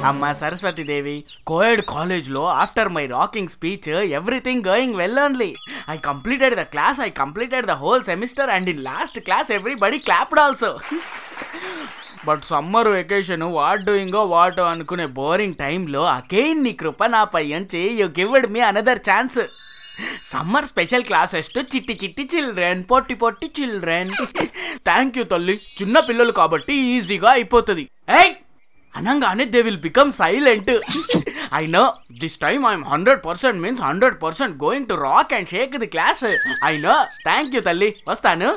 అమ్మా Saraswathi Devi coed college లో after my rocking speech everything going well only I completed the class I completed the whole semester and in last class everybody clapped also but summer vacation what డూయింగో what అనుకునే boring టైంలో again నీ కృప నాపై ఉంచి you gived me another chance summer special classes to చిట్టి చిట్టి children పొట్టి పొట్టి చిల్డ్రన్ థ్యాంక్ యూ తల్లి చిన్న పిల్లలు కాబట్టి ఈజీగా అయిపోతుంది ఏయ్ అనగానే they will become silent I know this time I'm hundred percent means hundred percent going to rock and shake the class I know thank you తల్లి వస్తాను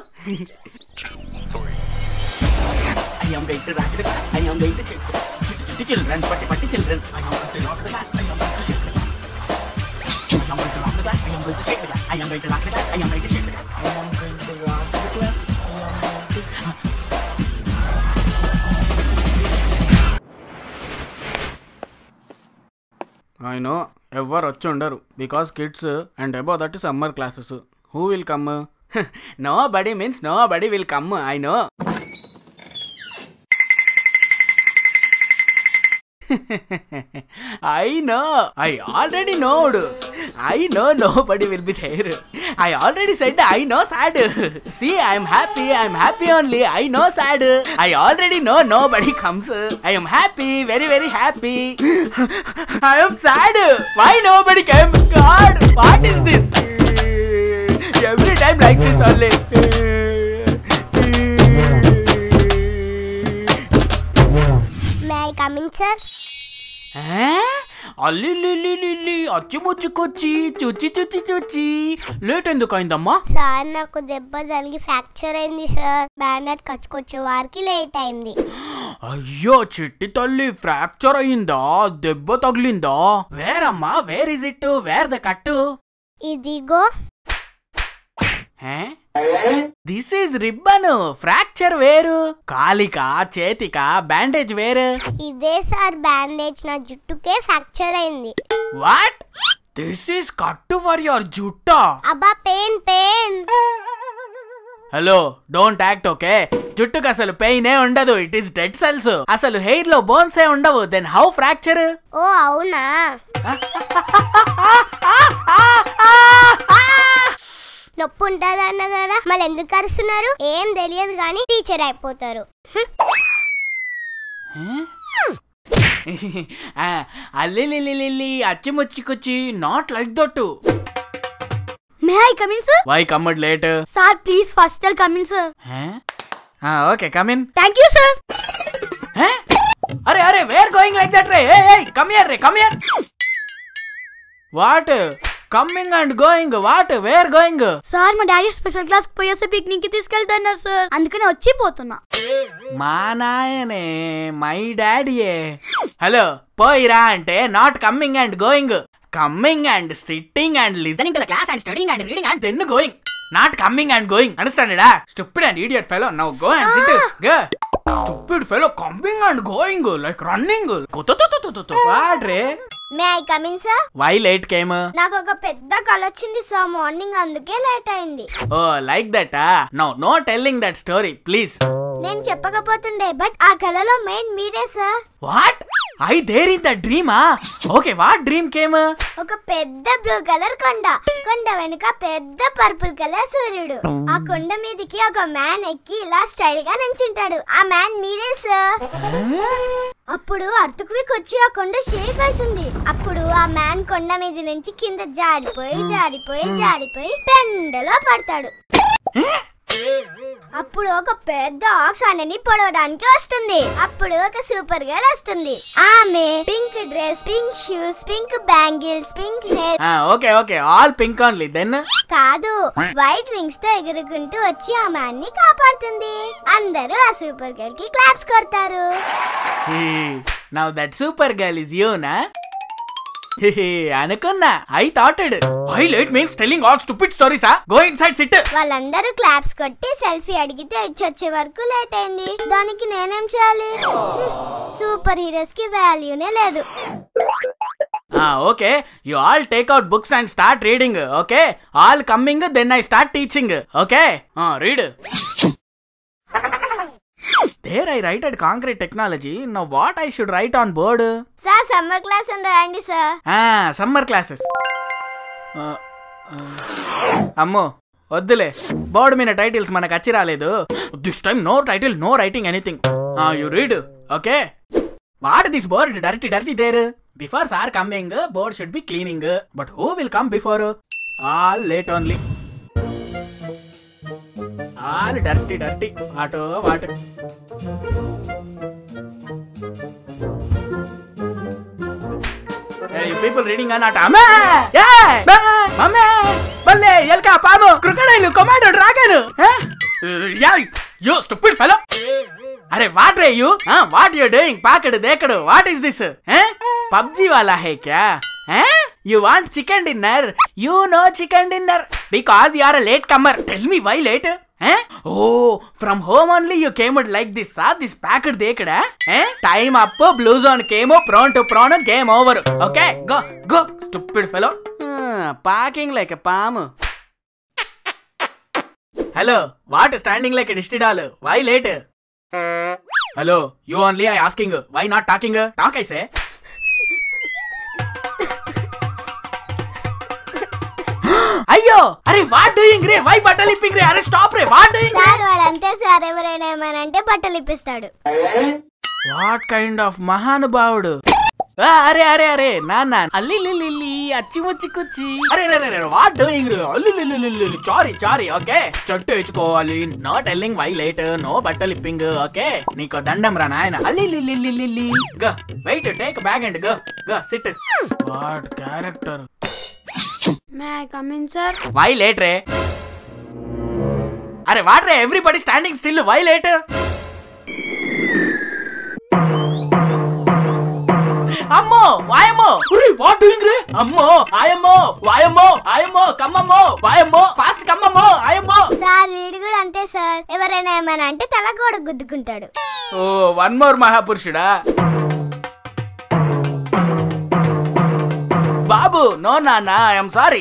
I am going to rock the class. I am going to shake the class. Chitty children, patti patti children. I am going to rock the class. I am going to shake the class. I am going to rock the class. I am going to shake the class. I am going to rock the class. I am going to shake the class. I am going to rock the class. I am going to. I know ఎవరు వచ్చి ఉండరు because kids and above that summer classes who will come nobody means nobody will come I know I know. I already knowed. I know nobody will be there. I already said I know sad. See, I am happy. I am happy only. I know sad. I already know nobody comes. I am happy. Very, very happy. I am sad. Why nobody came? God, what is this? Every time like this only. May I coming sir అల్లి అచ్చిముచ్చుకొచ్చి చుచ్చి చుచ్చి చుచ్చి late ఎందుకు అయిందమ్మా sir నాకు దెబ్బ తగిలి fracture అయింది sir banner కచ్చుకొచ్చే వారికి late అయింది అయ్యో చిట్టి తల్లి ఫ్రాక్చర్ అయ్యిందా దెబ్బ తగిలిందా వేరమ్మా where is it where the కట్టు ఇదిగో దిస్ ఈజ్ రిబ్బన్ ఫ్రాక్చర్ వేరు కాలిక చేతిక బ్యాండేజ్ వేరు ఇదే సార్ బ్యాండేజ్ నా జుట్టుకే ఫ్రాక్చర్ అయింది వాట్ దిస్ ఈజ్ కట్టు ఫర్ యువర్ జుట్టా అబ్బా pain pain hello don't act okay జుట్టుకు అసలు పెయినే ఉండదు ఇట్ ఈస్ డెడ్ సెల్స్ అసలు హెయిర్ లో బోన్సే ఉండవు దెన్ హౌ ఫ్రాక్చర్ ఓ అవునా నొప్పి ఉంటుంది అన్న కదా మళ్ళీ ఎందుకు అరుస్తున్నారు ఏం తెలియదు కానీ టీచర్ అయిపోతారు అల్లి అచ్చిముచ్చికొచ్చి not like that may I come in sir why comed late sir please first tell come in sir okay come in thank you sir అరే అరే వేర్ గోయింగ్ లైక్ దట్ రే కమ్ హియర్ రే come here what coming and going what where going sir మా daddy special class పోయేసి picnic కి తీసుకెళ్తున్నారు sir అందుకని వచ్చిపోతున్నా మా నాయనే మై డాడీయే హలో పోయిరా అంటే not coming and going coming and sitting and listening to the class and studing and reading and then going not coming and going అండర్స్టాండెడా stupid and idiot fellow now go and sit go stupid fellow coming and going like running what రే may I coming sir why late came నాకు ఒక పెద్ద కళ వచ్చింది sir morning అందుకే late అయింది oh like that no no telling that story please నేను చెప్పకపోతుండే బట్ ఆ కళలో మెయిన్ మీరే sir what I there in the డ్రీమా ఓకే వాట్ డ్రీమ్ కేమ్ ఒక పెద్ద బ్లూ కలర్ కొండ కొండ వెనుక పెద్ద పర్పుల్ కలర్ సూర్యుడు ఆ కొండ మీదకి ఒక మ్యాన్ ఎక్కి ఇలా స్టైల్ గా నించుంటాడు ఆ మ్యాన్ మీరే సార్ అప్పుడు అర్తుక్విక్ వచ్చి ఆ కొండ షేక్ అవుతుంది అప్పుడు ఆ మ్యాన్ కొండ మీద నుంచి కింద జారిపోయి జారిపోయి జారిపోయి పెండలో పడతాడు అప్పుడు ఒక పెద్ద ఆక్స్ ఆయనని పొడవడానికి వస్తుంది అప్పుడు ఒక సూపర్ గర్ల్ వస్తుంది ఆమె pink dress pink shoes pink bangles pink hair okay okay all pink only then కాదు వైట్ వింగ్స్ తో ఎగురుకుంటూ వచ్చి ఆ మ్యాన్ ని కాపాడుతుంది అందరూ ఆ సూపర్ గర్ల్ కి క్లాప్స్ కొడతారు now that super girl is you నా అనుకున్నా I thoughted I late means telling all stupid stories go inside sit వాళ్ళందరూ క్లాప్స్ కొట్టి సెల్ఫీ అడిగితే ఇచ్చొచ్చే వరకు లేట్ అయింది దానికి నేనేం చేయాలి సూపర్ హీరోస్ కి వాల్యూనే లేదు okay you all take out books and start reading okay all coming then I start teaching okay read there I write at concrete technology no what I should write on board sir summer class అని రాయండి sir summer classes అమ్మో వద్దులే board మీద titles మనకు వచ్చి రాలేదు this time no title no writing anything you read okay what this board dirty dirty there before sir coming board should be cleaning but who will come before all late only all dirty dirty వాటో what people reading అన్నట్టు అమ్మే అమ్మే బల్లే ఎల్కా పాము cricket commando dragon yo stupid fellow అరే what రే you what you doing పాకడు దేకడు వాట్ ఈస్ దిస్ పబ్జీ వాలా హే క్యా you want chicken dinner you know chicken dinner because you are latecomer tell me why late oh from home only you came like this sir this packet దేకడా time up blue zone కేమో prone to prone game over okay go go stupid fellow పాకింగ్ like a పాము hello what standing like డిస్టిడాల్ why late hello you only I asking why not talking talk ఐసే అయ్యో అరే what doing ray why బట్టలు ఇప్పింగ్ రే అరే స్టాప్ రే వాట్ డూయింగ్ సార్ వాడు అంతే సార్ ఎవరైనా ఏమైనా అంటే బట్టలు ఇప్పిస్తాడు వాట్ కైండ్ ఆఫ్ మహానుభావుడు ఆ, అరే అరే అరే నాన్న అల్లి లిల్లి అచ్చి వచ్చి కుచ్చి అరే అరే అరే వాట్ డూయింగ్ అల్లి చారీ చారీ ఓకే చెట్టు ఇచ్చుకోవాలి no telling why late no బట్టలు ఇప్పింగ్ ఓకే నీకు దండం రా నాయన అల్లి లిల్లి లిల్లి గ వెయిట్ టేక్ బ్యాగ్ అండ్ గ గ sit what character may I come in sir why late రే అరే వాట్ రే everybody standing still why late అమ్మో వాయమ్మో వాట్ డూయింగ్ రే అమ్మో ఆయమ్మో వాయమ్మో ఆయమ్మో కమ్మమ్మో వాయమ్మో ఫాస్ట్ కమ్మమ్మో ఆయమ్మో సార్ వీడు కూడా అంతే సార్ ఎవరైనా ఏమైనా అంటే తల గోడ గుద్దుకుంటాడు ఓ వన్ మోర్ మహాపురుషుడా బాబు నో నాన్న ఐఎమ్ సారీ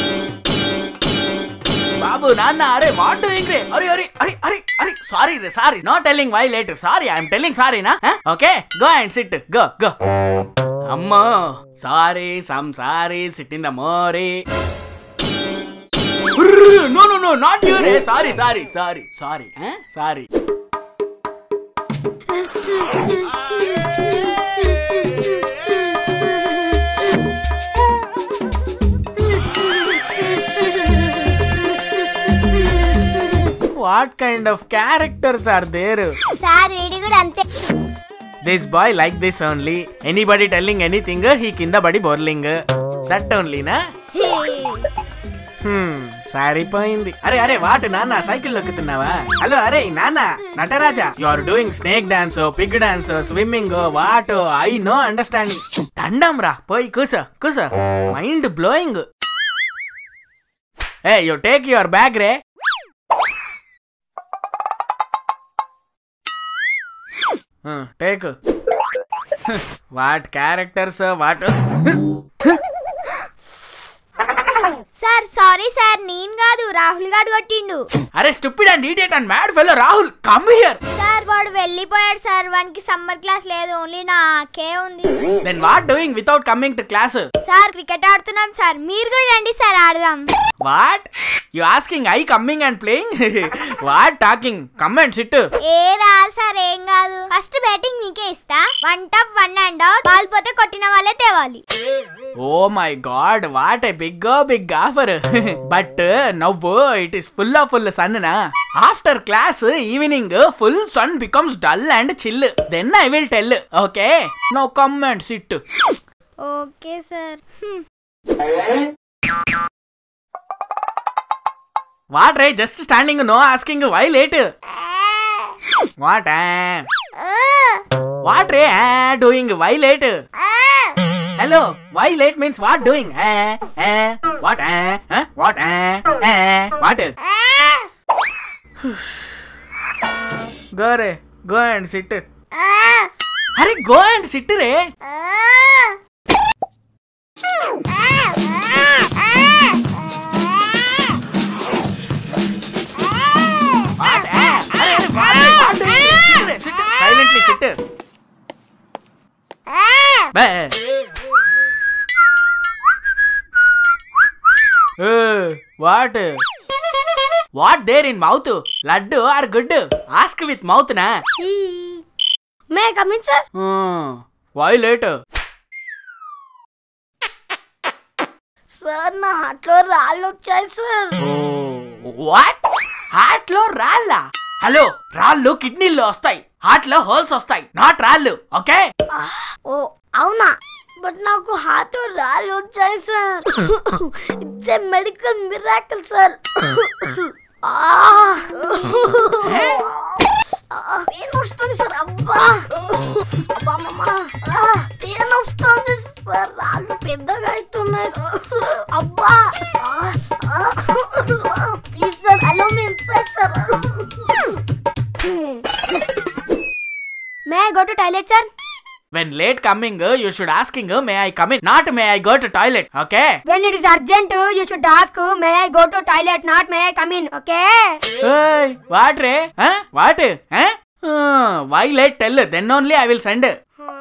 బాబు నాన్న అరే వాట్ డూయింగ్ రే అరే అరే అరే అరే అరే సారీ రే sorry no telling why late sorry I'm telling sorry నా okay go and sit go go అమ్మో sorry some sorry sit in the మోరీ no no no not you రే sorry sorry sorry sorry sorry what kind of characters are there sir వీడు కూడా అంతే this boy like this only anybody telling anything he కింద బడి బోర్లింగ్ that ఓన్లీనా సరిపోయింది అరే అరే వాట్ నాన్న సైకిల్ నొక్కుతున్నావా హలో అరే నాన్న Nataraja you are doing snake dance pig dance swimming what I no understanding దండం రా పోయి కూసో కూసో మైండ్ బ్లోయింగ్ ఏ యు టేక్ యువర్ బ్యాగ్ రే take what characters what sir sorry sir నేను కాదు రాహుల్ గారు కొట్టిండు అరే stupid and idiot and mad fellow Rahul come here sir వాడు వెళ్ళిపోయాడు సార్ వానికి సమ్మర్ క్లాస్ లేదు ఓన్లీ నాకే ఉంది then what doing without coming to class sir cricket ఆడుతున్నాం సార్ మీరు కూడా రండి సార్ ఆడదాం what you asking I coming and playing what talking come and sit ఏ రా సార్ ఏం కాదు ఫస్ట్ బ్యాటింగ్ మీకే ఇస్తా వన్ టప్ వన్ అండ్ అవుట్ బాల్ పోతే కొట్టిన వాళ్ళే తేవాలి oh my god what a big big offer but now it is full of full sun నా after class evening full sun becomes dull and chill then I will tell okay no come and sit okay sir what రే just standing no asking why late what what రే doing why late hello why late means what doing what what what go రే go and sit అరే go and sit రే What? Eh? అరే, అరే, what? What doing? Sit రే, sit what what there in mouth laddu are good ask with mouth నా may come in sir why late sir నా హార్ట్లో రాళ్ళు వచ్చాయి సార్ వాట్ హార్ట్ లో రాళ్ళా హలో రాళ్ళు కిడ్నీల్లో వస్తాయి హార్ట్ లో హోల్స్ వస్తాయి నాట్ రాళ్ళు ఓకే ఓ అవునా బట్ నాకు హార్ట్ రాళ్ళు వచ్చాయి sir it's a medical miracle sir pain వస్తుంది సార్ అబ్బా అబ్బా అమ్మమ్మ పెయిన్ వస్తుంది సార్ రాళ్ళు పెద్దగా అవుతున్నాయి అబ్బా please sir allow me inside sir may I go to toilet sir when late coming you should asking may I coming not may I go to toilet okay When it is urgent, you should ask, may I go to toilet, not may I come in, okay? What రే what why late tell then only I will send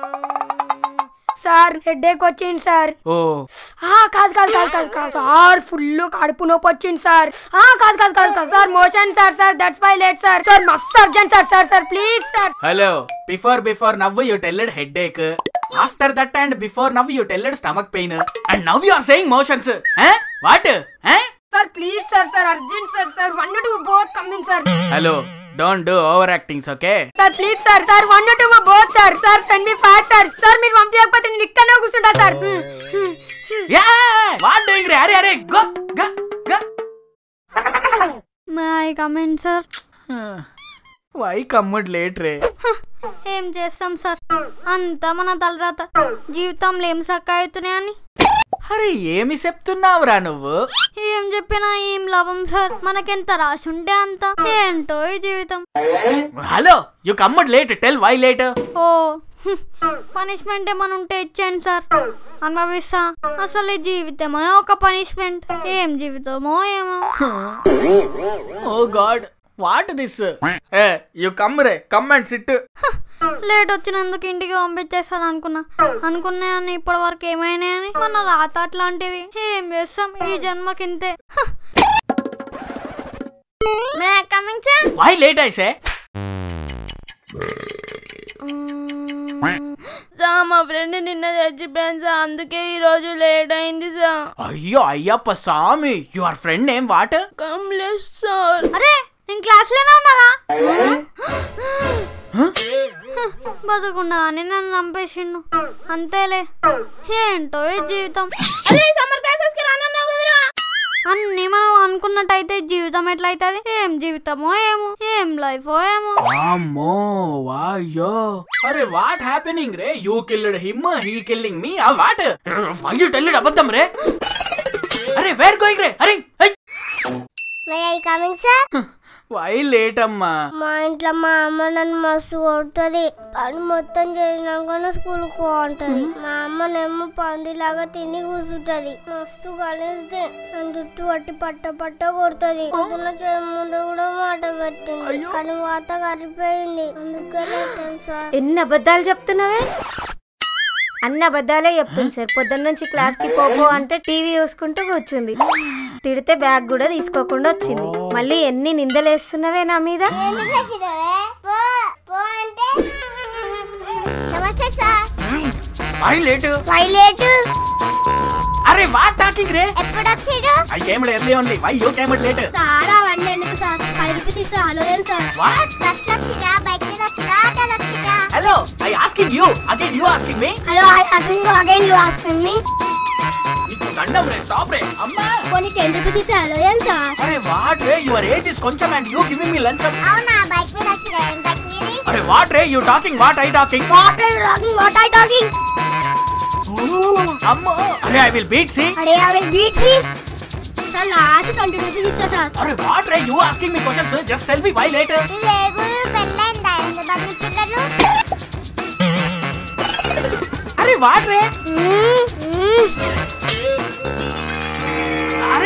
sir headache వచ్చింది sir oh ఆ, కాదు కాదు కాదు కాదు కాదు sir full కడుపు నొప్పి వచ్చింది సార్ ఆ, కాదు కాదు కాదు కాదు sir motion sir sir that's why late sir sir మస్తు urgent sir sir sir please sir hello before before now you telled headache after that and before now you telled stomach pain and now you are saying motions what sir please sir sir urgent sir sir one two both coming sir hello don't do over actings okay sir please sir sir one two మా both sir sir send me fast sir sir మీరు పంపించకపోతే నేను ఇక్కడనే కూర్చుంటా sir yeah what doing రే అరే అరే go go go may I come in sir why comed late రే ఏం చేస్తాం సార్ అంతా మన తలరాత జీవితంలో ఏం సక్క అవుతున్నాయని అరే ఏమి చెప్తున్నావురా నువ్వు ఏం చెప్పినా ఏం లాభం సార్ మనకెంత రాసి ఉంటే అంత ఏంటో ఈ జీవితం hello you comed late tell why late oh punishment ఏమైనా ఉంటే ఇచ్చేయండి సార్ అనుభవిస్తా అసలు ఈ జీవితమే ఒక పనిష్మెంట్ ఏం జీవితమో ఏమో ఓ గాడ్ వాట్ దిస్ ఏ యు కమ్ రే కమ్ అండ్ సిట్ లేట్ వచ్చినందుకు ఇంటికి పంపించేస్తాను అనుకున్నా అనుకున్నాయని ఇప్పటి వరకు ఏమైనాయని మన రాత అట్లాంటిది ఏం చేస్తాం ఈ జన్మకింతే may coming sir why late I say sir మా ఫ్రెండ్ నిన్న చచ్చిపోయాను సార్ అందుకే ఈ రోజు లేట్ అయింది సార్ అయ్యో అయ్యప్ప స్వామి యువర్ ఫ్రెండ్ ఏం వాట్ కమ్లేష్ సార్ అరే నేను క్లాస్ లోనే ఉన్నారా బతుకుండా అని నన్ను చంపేసిండు అంతేలే ఏంటో ఈ జీవితం అరే సమ్మర్ క్లాసెస్ కి రానన్నావు కదరా అన్ని మనం అనుకున్నట్టయితే జీవితం ఎట్లయితది ఏం జీవితమో ఏమో ఏం లైఫో ఏమో అమ్మో వాయ్యో అరే వాట్ హ్యాపెనింగ్ రే you killed him he killing me ఆ వాట్ వై యు టెల్ అబద్ధం రే అరే వేర్ గోయింగ్ రే అరే may I coming sir why late అమ్మా మా ఇంట్లో మా అమ్మ నన్ను మస్తు కొడుతుంది పని మొత్తం చేసినాకనే స్కూల్కి పోంటది మా అమ్మనేమో పందిలాగా తిని కూర్చుంటది మస్తు కలిస్తే నన్ను జుట్టు పట్టి పట్ట పట్ట కొడుతుంది పొద్దున్న చేయ ముందు కూడా మాట పెట్టింది కానీ వాత కరిపోయింది అందుకే లేటాను సార్ ఎన్ని అబద్ధాలు చెప్తున్నావే అన్ని అబద్ధాలే చెప్తుంది సార్ పొద్దున్న నుంచి క్లాస్కి పోపో అంటే టీవీ చూసుకుంటూ కూర్చుంది తిడితే బ్యాగ్ కూడా తీసుకోకుండా వచ్చింది మళ్ళీ ఎన్ని నిందలేస్తున్నావే నా మీద నమస్తే సార్ వై లేట్ పైలట్ అరే వాట్ టాకింగ్ రే ఎప్పుడు వచ్చిడు I came early only why you came late sir అవన్నీ ఎందుకు సార్ పది రూపాయలు తీసి ఆలోచన సార్ వాట్ బస్ వచ్చిరా బైక్ మీద వచ్చిరా ఆటోలు వచ్చిరా hello I asking you again you asking me hello I అర్థం అగైన్ యూ ఆస్కింగ్ మీ నీకు దండం రే స్టాప్ రే అమ్మా కొన్ని టెన్ రూపీస్ తీసి ఆలోచన సార్ అరే వాట్ రే యువర్ ఏజ్ ఇస్ కొంచెం and you giving me lunch అవునా బైక్ మీద వచ్చిరా బైక్ మీద అరే వాట్ రే you talking what I talking talking what I talking అమ్మో అరే ఐ విల్ బీట్ సి అరే అరే beat me sir last twenty rupees ఇస్తా సార్ అరే వాట్ రే you asking me questions just tell me why late రేగులు పెళ్ళైందా ఎంతమంది పిల్లలు అరే వాట్ రే అరే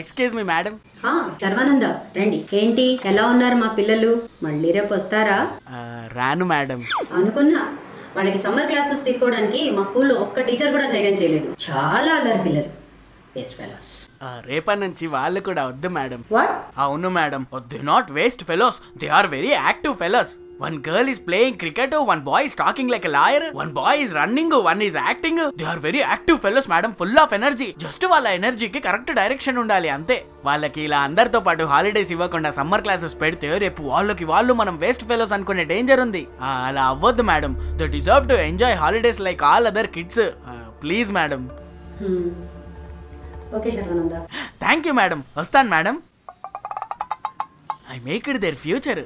ఎక్స్క్యూజ్ మీ మేడం ఆ, సర్వానంద రండి ఏంటి ఎలా ఉన్నారు మా పిల్లలు మళ్ళీ రేపు వస్తారా రాను మేడం అనుకున్నా వాళ్ళకి సమ్మర్ క్లాసెస్ తీసుకోవడానికి మా స్కూల్లో ఒక్క టీచర్ కూడా ధైర్యం చేయలేదు చాలా అల్లరి పిల్లలు వేస్ట్ ఫెలోస్ రేపటి నుంచి వాళ్ళు కూడా వద్దు మేడం వాట్ అవును madam they not waste fellows they are very active fellows one girl is playing cricket one boy is talking like lawyer one boy is running one is acting they are very active fellows madam full of energy just వాళ్ళ ఎనర్జీకి correct direction ఉండాలి అంతే వాళ్ళకి ఇలా అందరితో పాటు holidays ఇవ్వకుండా summer classes పెడితే రేపు వాళ్ళకి వాళ్ళు మనం వేస్ట్ ఫెలోస్ అనుకునే డేంజర్ ఉంది ఆ, అలా అవ్వద్దు madam the deserve to enjoy holidays like all other kids please madam okay Sharwananda thank you madam వస్తాను madam I make it there future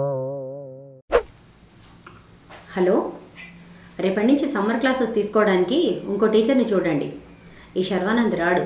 hello రేపటి నుంచి సమ్మర్ క్లాసెస్ తీసుకోవడానికి ఇంకో టీచర్ని చూడండి ఈ శర్వానంద్ రాడు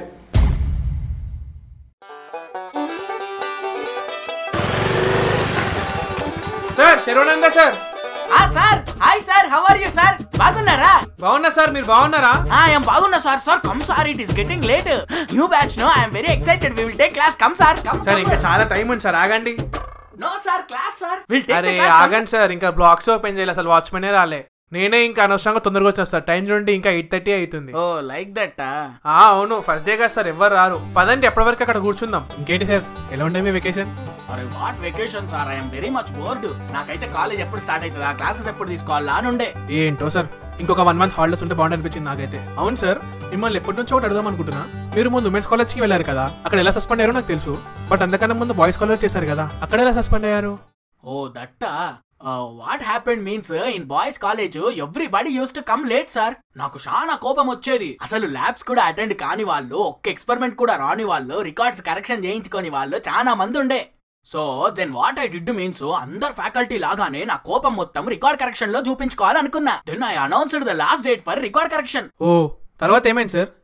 సార్ శరవణంద సార్ ఆ sir hi sir how are you sir బాగున్నారా బాగున్నా సార్ మీరు బాగున్నారా ఆ ఐ బాగున్నా sir sir come sir it is getting late new batch no I am very excited we will take class come sir come sir ఇంకా చాలా time ఉంది sir ఆగండి no sir class sir will take అరే the class ఆగండి sir ఇంకా blocks open చేయాలి అసలు వాచ్మెనే రాలే నేనే ఇంకా అనవసరంగా తొందరగా వచ్చాను సార్ టైం చూడండి ఇంకా ఎయిట్ థర్టీ అవుతుంది ఓ లైక్ దట్ ఆ అవును ఫస్ట్ డే కదా సార్ ఎవరు రారు పదండి ఎప్పటి వరకు అక్కడ కూర్చుందాం ఇంకేంటి సార్ ఎలా ఉండే మీ వెకేషన్ అరే what vacation sir I am very much bored నాకైతే కాలేజ్ ఎప్పుడు స్టార్ట్ అవుతుంది ఆ క్లాసెస్ ఎప్పుడు తీసుకోవాలా అని ఉండే ఏంటో సార్ ఇంకొక వన్ మంత్ హాలిడేస్ ఉంటే బాగుంది అనిపించింది నాకైతే అవును సార్ మిమ్మల్ని ఎప్పటి నుంచో ఒకటి అడుగుదాం అనుకుంటున్నా మీరు ముందు ఉమెన్స్ కాలేజ్కి వెళ్ళారు కదా అక్కడ ఎలా సస్పెండ్ అయ్యారో నాకు తెలుసు బట్ అంతకన్నా ముందు బాయ్స్ కాలేజ్ చేశారు కదా అక్కడ ఎలా సస్పెండ్ అయ్యారు ఓ Datta what happened means in boys college everybody use to come late sir నాకు చాలా కోపం వచ్చేది అసలు ల్యాబ్స్ కూడా అటెండ్ కాని వాళ్ళు ఒక్క ఎక్స్పెరిమెంట్ కూడా రాని వాళ్ళు రికార్డ్స్ కరెక్షన్ చేయించుకొని వాళ్ళు చాలా మంది ఉండే so then what I did means అందరు ఫ్యాకల్టీ లాగానే నా కోపం మొత్తం రికార్డ్ కరెక్షన్ లో చూపించుకోవాలనుకున్నా then I announced the last date for record correction oh తర్వాత ఏమైంది సార్